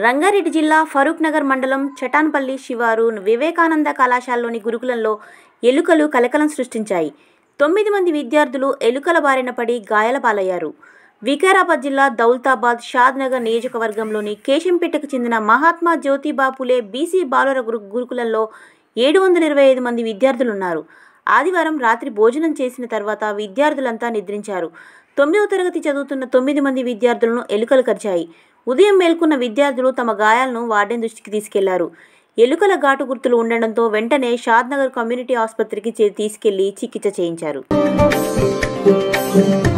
రంగారెడ్డి జిల్లా ఫరూక్ నగర్ మండలం చటాన్పల్లి శివారు వివేకానంద కళాశాలలోని గురుకులంలో ఎలుకలు కలకలం సృష్టించాయి తొమ్మిది మంది విద్యార్థులు ఎలుకల బారిన పడి గాయాల పాలయ్యారు వికారాబాద్ జిల్లా దౌల్తాబాద్ షాద్ నగర్ నియోజకవర్గంలోని కేశంపేటకు చెందిన మహాత్మా జ్యోతిబా పులే బీసీ బాలుర గురు గురుకులంలో ఏడు వందల ఇరవై ఐదు మంది విద్యార్థులున్నారు ఆదివారం రాత్రి భోజనం చేసిన తర్వాత విద్యార్థులంతా నిద్రించారు తొమ్మిదవ తరగతి చదువుతున్న తొమ్మిది మంది విద్యార్థులను ఎలుకలు కరిచాయి ఉదయం మేల్కొన్న విద్యార్థులు తమ గాయాలను వార్డెన్ దృష్టికి తీసుకెళ్లారు ఎలుకల ఘాటు గుర్తులు ఉండడంతో వెంటనే షాద్నగర్ కమ్యూనిటీ ఆసుపత్రికి చే- తీసుకెళ్లి చికిత్స చేయించారు